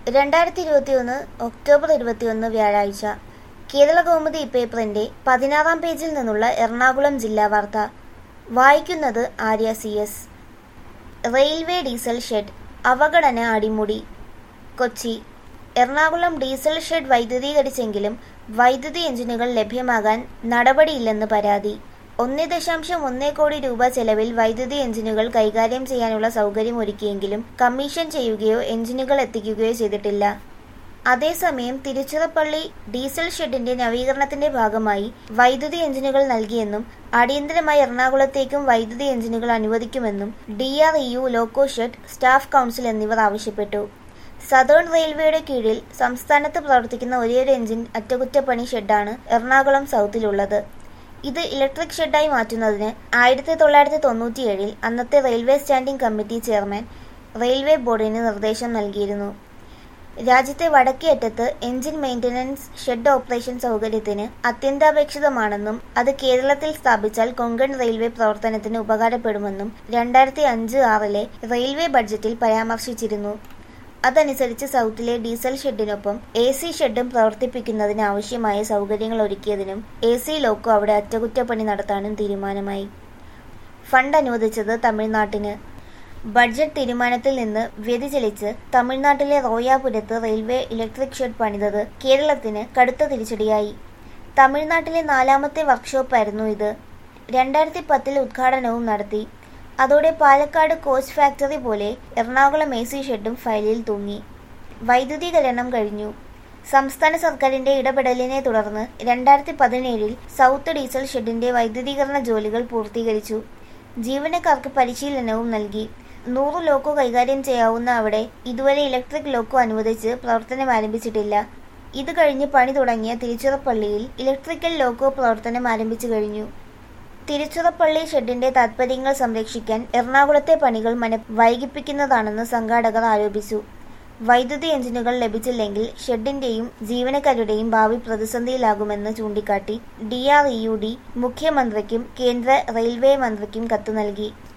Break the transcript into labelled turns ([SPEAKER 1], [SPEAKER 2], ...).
[SPEAKER 1] രണ്ടായിരത്തി ഇരുപത്തിയൊന്ന് ഒക്ടോബർ ഇരുപത്തിയൊന്ന് വ്യാഴാഴ്ച കേരള കൗമുദി പേപ്പറിന്റെ പതിനാറാം പേജിൽ നിന്നുള്ള എറണാകുളം ജില്ലാ വാർത്ത വായിക്കുന്നത് Arya C S railway diesel shed അവഗണന അടിമുടി കൊച്ചി എറണാകുളം ഡീസൽ ഷെഡ് വൈദ്യുതീകരിച്ചെങ്കിലും വൈദ്യുതി എഞ്ചിനുകൾ ലഭ്യമാകാൻ നടപടിയില്ലെന്ന് പരാതി ഒന്നേ ദശാംശം ഒന്നേ കോടി രൂപ ചെലവിൽ വൈദ്യുതി എഞ്ചിനുകൾ കൈകാര്യം ചെയ്യാനുള്ള സൗകര്യം ഒരുക്കിയെങ്കിലും കമ്മീഷൻ ചെയ്യുകയോ എഞ്ചിനുകൾ എത്തിക്കുകയോ ചെയ്തിട്ടില്ല അതേസമയം തിരുച്ചിറപ്പള്ളി ഡീസൽ ഷെഡിന്റെ നവീകരണത്തിന്റെ ഭാഗമായി വൈദ്യുതി എഞ്ചിനുകൾ നൽകിയെന്നും അടിയന്തരമായി എറണാകുളത്തേക്കും വൈദ്യുതി എഞ്ചിനുകൾ അനുവദിക്കുമെന്നും D R E U loco shed staff council എന്നിവർ ആവശ്യപ്പെട്ടു സദേൺ റെയിൽവേയുടെ കീഴിൽ സംസ്ഥാനത്ത് പ്രവർത്തിക്കുന്ന ഒരേയൊരു എഞ്ചിൻ അറ്റകുറ്റപ്പണി ഷെഡാണ് എറണാകുളം സൗത്തിലുള്ളത് ഇത് ഇലക്ട്രിക് ഷെഡായി മാറ്റുന്നതിന് ആയിരത്തി തൊള്ളായിരത്തി തൊണ്ണൂറ്റിയേഴിൽ അന്നത്തെ railway standing committee chairman railway ബോർഡിന് നിർദ്ദേശം നൽകിയിരുന്നു രാജ്യത്തെ വടക്കേ അറ്റത്ത് എഞ്ചിൻ മെയിന്റനൻസ് ഷെഡ് ഓപ്പറേഷൻ സൗകര്യത്തിന് അത്യന്താപേക്ഷിതമാണെന്നും അത് കേരളത്തിൽ സ്ഥാപിച്ചാൽ കൊങ്കൺ റെയിൽവേ പ്രവർത്തനത്തിന് ഉപകാരപ്പെടുമെന്നും രണ്ടായിരത്തി അഞ്ച് ആറിലെ റെയിൽവേ ബഡ്ജറ്റിൽ പരാമർശിച്ചിരുന്നു അതനുസരിച്ച് സൗത്തിലെ ഡീസൽ ഷെഡിനൊപ്പം എ സി ഷെഡും പ്രവർത്തിപ്പിക്കുന്നതിന് ആവശ്യമായ സൗകര്യങ്ങൾ ഒരുക്കിയതിനും എ സി ലോക്കോ അവിടെ അറ്റകുറ്റപ്പണി നടത്താനും തീരുമാനമായി ഫണ്ട് അനുവദിച്ചത് തമിഴ്നാട്ടിന് ബഡ്ജറ്റ് തീരുമാനത്തിൽ നിന്ന് വ്യതിചലിച്ച് തമിഴ്നാട്ടിലെ റോയാപുരത്ത് റെയിൽവേ ഇലക്ട്രിക് ഷെഡ് പണിതത് കേരളത്തിന് കടുത്ത തിരിച്ചടിയായി തമിഴ്നാട്ടിലെ നാലാമത്തെ വർക്ക്ഷോപ്പായിരുന്നു ഇത് രണ്ടായിരത്തി പത്തിൽ ഉദ്ഘാടനവും നടത്തി അതോടെ പാലക്കാട് കോച്ച് ഫാക്ടറി പോലെ എറണാകുളം എ സി ഷെഡും ഫയലിൽ തൂങ്ങി വൈദ്യുതീകരണം കഴിഞ്ഞു സംസ്ഥാന സർക്കാരിന്റെ ഇടപെടലിനെ തുടർന്ന് രണ്ടായിരത്തി പതിനേഴിൽ സൗത്ത് ഡീസൽ ഷെഡിന്റെ വൈദ്യുതീകരണ ജോലികൾ പൂർത്തീകരിച്ചു ജീവനക്കാർക്ക് പരിശീലനവും നൽകി നൂറ് ലോക്കോ കൈകാര്യം ചെയ്യാവുന്ന അവിടെ ഇതുവരെ ഇലക്ട്രിക് ലോക്കോ അനുവദിച്ച് പ്രവർത്തനം ആരംഭിച്ചിട്ടില്ല ഇത് കഴിഞ്ഞ് പണി തുടങ്ങിയ തിരുച്ചിറപ്പള്ളിയിൽ ഇലക്ട്രിക്കൽ ലോക്കോ പ്രവർത്തനം ആരംഭിച്ചു കഴിഞ്ഞു തിരുച്ചിറപ്പള്ളി ഷെഡിന്റെ താത്പര്യങ്ങൾ സംരക്ഷിക്കാൻ എറണാകുളത്തെ പണികൾ മന വൈകിപ്പിക്കുന്നതാണെന്ന് സംഘാടകർ ആരോപിച്ചു വൈദ്യുതി എഞ്ചിനുകൾ ലഭിച്ചില്ലെങ്കിൽ ഷെഡിന്റെയും ജീവനക്കാരുടെയും ഭാവി പ്രതിസന്ധിയിലാകുമെന്ന് ചൂണ്ടിക്കാട്ടി D R E U D മുഖ്യമന്ത്രിക്കും കേന്ദ്ര റെയിൽവേ മന്ത്രിക്കും കത്ത് നൽകി